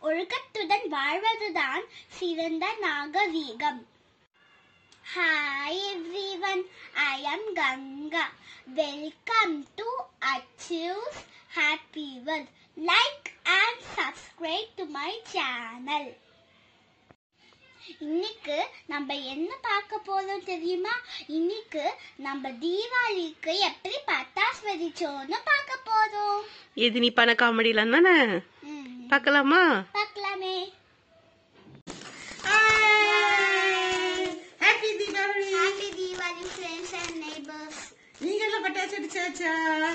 ஒழுக்கத்துடன் வாழ்வதுதான் சிறந்த நாகரீகம் hi everyone I am Ganga welcome to achieves happy world like and subscribe to my channel இன்னைக்கு நம்ம என்ன பார்க்க போறோம் தெரியுமா இன்னைக்கு நம்ம தீபாவளிக்கு எப்படி பட்டாசு வெடிச்சோம்னு பார்க்க போறோம் இது நீ பண்ண காமெடியில தானே ம், பார்க்கலாமா பார்க்கலாமே happy Deepavali happy Deepavali friends and neighbours நீங்க எல்லாம் பட்டாசு அடிச்சாச்சா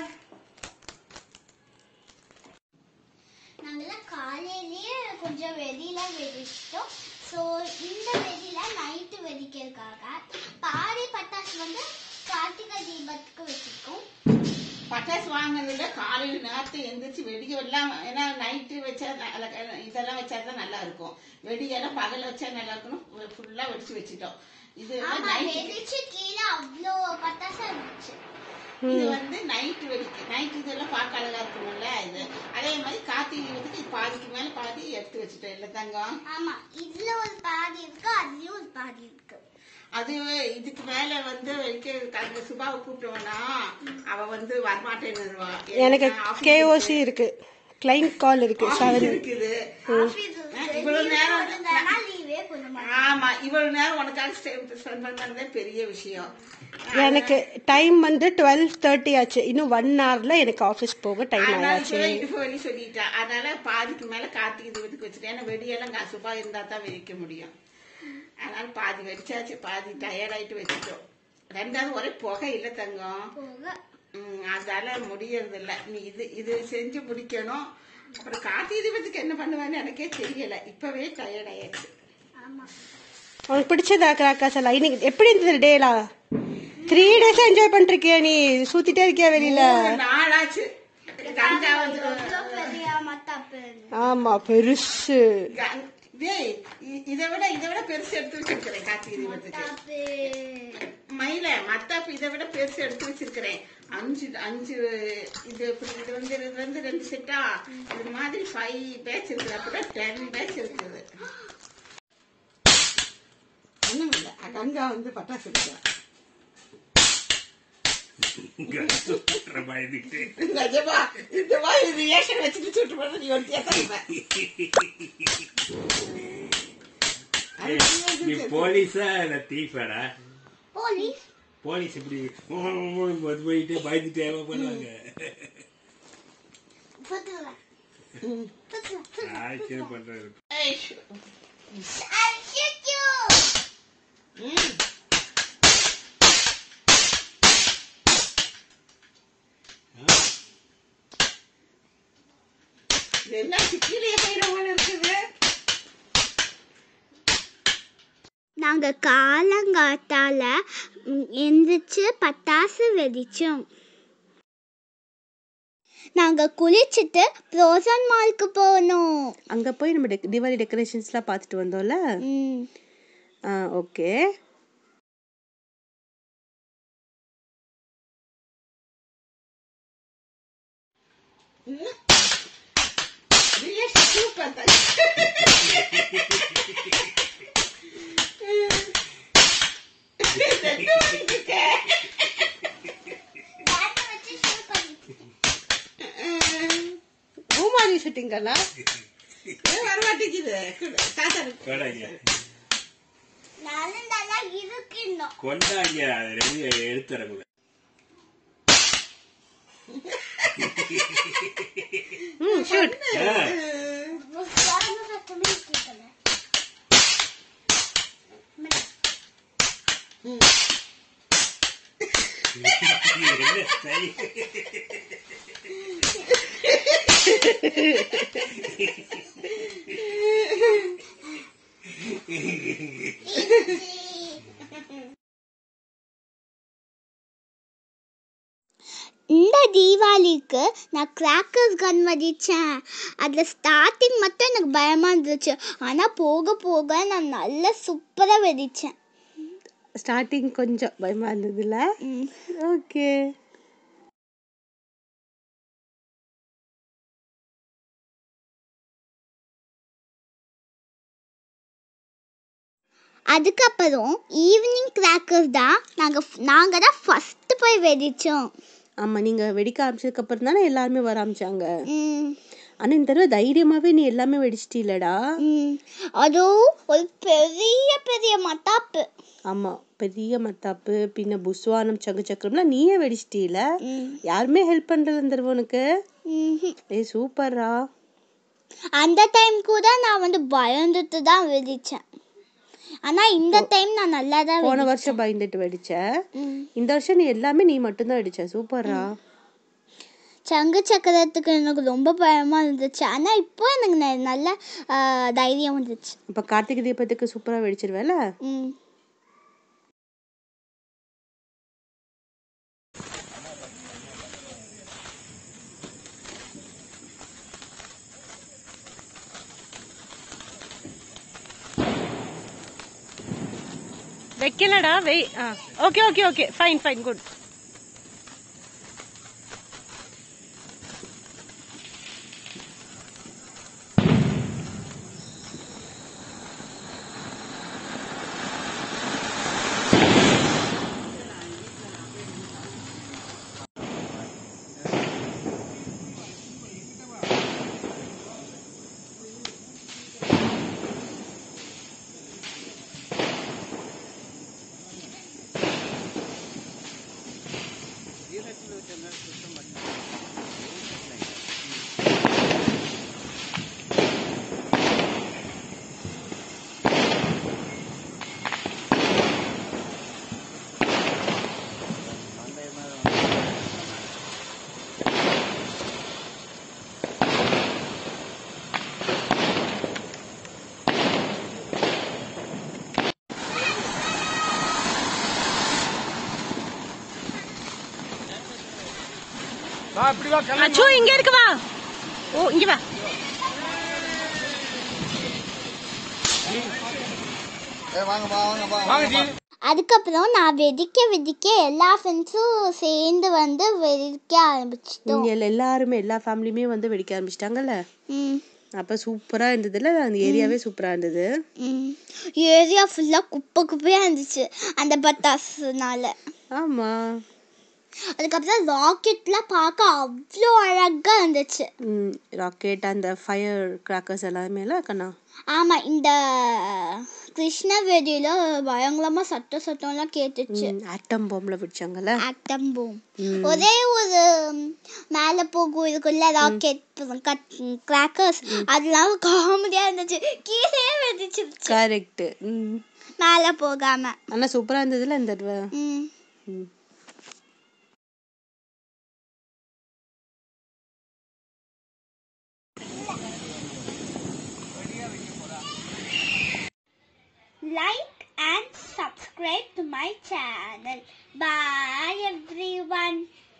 நாங்கெல்லாம் காலையிலேயே கொஞ்சம் வெடியில வெடிச்சிட்டோம் ஸோ இந்த வெடியில நைட்டு வெடிக்கிறதுக்காக பாதி பட்டாசு வந்து கார்த்திகை தீபத்துக்கு வச்சிருக்கோம் பட்டாசு வாங்கினதுல காலையில நேரத்தை எந்திரிச்சு வெடிக்க எல்லாம் ஏன்னா நைட்டு வச்சா நல்ல- இதெல்லாம் வச்சா தான் நல்லா இருக்கும் வெடியெல்லாம் பகல்ல வச்சா நல்லா இருக்கணும் ஃபுல்லா வெடிச்சு வச்சுட்டோம் இது ஆமா நைட்டு வெடிச்சு கீழே அவ்வளோ பட்டாசு இருந்துச்சு இது வந்து நைட்டு வெடிக்க நைட் இதெல்லாம் பார்க்க அழகா இருக்கும்ல இது அதே மாதிரி கார்த்திகை தீபத்துக்கு இது பாதிக்கு மேல பாதி எடுத்து வச்சுட்டோம் இல்ல தங்கம் ஆமா இதுல ஒரு பாதி இருக்கு அதுலயும் ஒரு பாதி இருக்கு அது இதுக்கு மேல வந்து வைக்க அந்த சுபாவை கூப்பிட்டோம்னா அவ வந்து வரமாட்டேன்னுவா எனக்கு கேஓசி இருக்கு கிளைண்ட் கால் இருக்கு செவன் இருக்குது ஆபீஸ் இவ்வளவு நேரம் லீவே பண்ண மாட்டேன் ஆமா இவ்வளவு நேரம் உனக்காக ஸ்பெண்ட் பண்ணதே பெரிய விஷயம் எனக்கு டைம் வந்து டுவெல் தேர்ட்டி ஆச்சு இன்னும் ஒன் ஹவர்ல எனக்கு ஆஃபீஸ் போக டைம் அதனால ஆயாச்சு இப்பவே இடுப்பு வலி சொல்லிட்டா அதனால பாதிக்கு மேல கார்த்திகை தீபத்துக்கு வச்சுட்டேன் ஏன்னா வெடியெல்லாம் கா- சுபா இருந்தா தான் வெடிக்க முடியும் அதனால பாதி வெடிச்சாச்சு பாதி டயர்ட் ஆயிட்டு வச்சுட்டோம் ரெண்டாவது ஒரே புகை இல்ல தங்கம் போக ம், அதால முடியறது இல்ல நீ இது இது செஞ்சு முடிக்கணும் அப்புறம் கார்த்திகை தீபத்துக்கு என்ன பண்ணுவேன்னு எனக்கே தெரியல இப்பவே டயர்ட் ஆயாச்சு ஆமா உனக்கு பிடிச்சதா கிராக்காஸ் எல்லாம் இன்னைக்கு எப்படி இருந்தது டேலா த்ரீ டேஸ் என்ஜாய் பண்ணிருக்கியா நீ சுத்திட்டே இருக்கியா வெளியில ஒரு நாளாச்சு கங்கா வந்து எவ்வளோ பெரிய மத்தாப்பு ஆமா பெருசு கங்- டேய் இ- இதை விட இதை விட பெருசு எடுத்து வச்சிருக்கிறேன் கார்த்திகை தீபத்துக்கு மத்தாப்பு மயில மத்தாப்பு இதை விட பெருசு எடுத்து வச்சிருக்கிறேன் அஞ்சு அஞ்சு இது இப்படி இது வந்து இது வந்து ரெண்டு செட்டா இது மாதிரி ஃபைவ் பேட்ச் இருக்குது அப்படின்னா டென் பேட்ச் இருக்குது ஒண்ணும் இல்ல கங்கா வந்து பட்டாசு எடுக்கிறேன் நிஜமா இந்த மாதிரி ரியாக்ஷன் வச்சுட்டு சுட்டு போட நீ ஒருத்தியா தான் இருப்ப. அது நீ நீ வந்து போலீஸா இல்ல தீஃபாடா போலீஸ் போலீஸ் இப்படி வந்து போயிட்டு பயந்துட்டே பண்ணுவாங்க பத்துக்கலாம் பத்துக்கலாம் ஆச்சரிய பண்றது ஏய், I'll shoot you! ம். இது என்ன கீழே போயிட போல இருக்குது நாங்க காலங்காத்தால ம், எந்திரிச்சு பட்டாசு வெடிச்சோம் நாங்க குளிச்சுட்டு ப்ரோசன் மால்க்கு போனோம் அங்க போய் நம்ம டெக்- தீபாவளி டெக்கரேஷன்ஸ்லாம் பார்த்துட்டு வந்தோம்ல ம், ஆ ஓகே ரியாக்ஷன் சூப்பர் தான் ரெண்டு மணிக்கு பூமாரி ஷூட்டிங்கல்லா வரமாட்டேங்குது தாத்தா கொடாங்க நல்ல நல்லா இருக்கணும் கொண்டாங்க அதை ரெடி எடுத்துறக்குள்ள ம் ஷூட் சத்தமே கேட்கல என்ன ஸ்டைல் இந்த தீபாவளிக்கு நான் கிராக்கர்ஸ் கன் வெடிச்சேன் அதில் ஸ்டார்டிங் மட்டும் எனக்கு பயமாக இருந்துச்சு ஆனால் போக போக நான் நல்லா சூப்பராக வெடித்தேன் ஸ்டார்டிங் கொஞ்சம் பயமா இருந்ததுல ஓகே அதுக்கப்புறம் ஈவினிங் கிராக்கர்ஸ் தான் நாங்கள் நாங்கள் தான் ஃபஸ்ட்டு போய் வெடித்தோம் ஆமா நீங்க வெடிக்க ஆரம்பிச்சதுக்கு அப்புறம் தானே எல்லாருமே வர ஆரம்பிச்சாங்க ம் ஆனா இந்த தடவை தைரியமாவே நீ எல்லாமே வெடிச்சிட்டீலடா ம் அதுவும் ஒரு பெரிய பெரிய மத்தாப்பு ஆமா பெரிய மத்தாப்பு பின்ன புஸ்வானம் சங்கு சக்கரம்லாம் நீயே வெடிச்சிட்டீல ம் யாருமே ஹெல்ப் பண்றது இந்த தடவை உனக்கு ம்ஹும். ஏய் சூப்பர்ரா அந்த டைம் கூட நான் வந்து பயந்துட்டு தான் வெடித்தேன் ஆனால் இந்த டைம் நான் நல்லா தான் போன வருஷம் பயந்துட்டு வெடிச்ச ம் இந்த வருஷம் நீ எல்லாமே நீ மட்டும்தான் வெடிச்ச சூப்பர்ரா சங்கு சக்கரத்துக்கு எனக்கு ரொம்ப பயமாக இருந்துச்சு ஆனால் இப்போ எனக்கு ந- நல்ல ஆ, தைரியம் வந்துச்சு இப்ப கார்த்திகை தீபத்துக்கு சூப்பரா வெடிச்சிருவேல ம் வைக்கலடா வெய் okay okay okay fine fine good அச்சோ இங்க இருக்கு வா ஓ இங்க வா அதுக்கப்புறம் நான் வெடிக்க வெடிக்க எல்லா ஃப்ரெண்ட்ஸும் சேர்ந்து வந்து வெடிக்க ஆரம்பிச்சிட்டோம் இங்க எல்லாருமே எல்லா ஃபேமிலியுமே வந்து வெடிக்க ஆரம்பிச்சிட்டாங்கல்ல ம் அப்ப சூப்பரா இருந்ததுல அந்த ஏரியாவே சூப்பரா இருந்தது ம் ஏரியா ஃபுல்லாக குப்பை குப்பையாக இருந்துச்சு அந்த பட்டாசுனால ஆமா அதுக்கப்புறம் ராக்கெட்லாம் பார்க்க அவ்வளோ அழகாக இருந்துச்சு ராக்கெட் அந்த ஃபயர் கிராக்கர்ஸ் எல்லாமே எல்லாம் கண்ணா ஆமாம் இந்த கிருஷ்ணவேதியில் பயங்கரமாக சட்ட சத்தம்லாம் கேட்டுச்சு ஆட்டம் பாம்ல வெடிச்சாங்கல்ல ஆட்டம் பூம் ஒரே ஒரு மேலே போகும் இதுக்குள்ள ராக்கெட் கட் கிராக்கர்ஸ் அதெல்லாம் காமெடியாக இருந்துச்சு கீழே வெடிச்சிருச்சு கரெக்ட் மேலே போகாமல் ஆனா சூப்பரா இருந்ததுல இந்த தடவை ம் ம். like and subscribe to my channel. Bye everyone.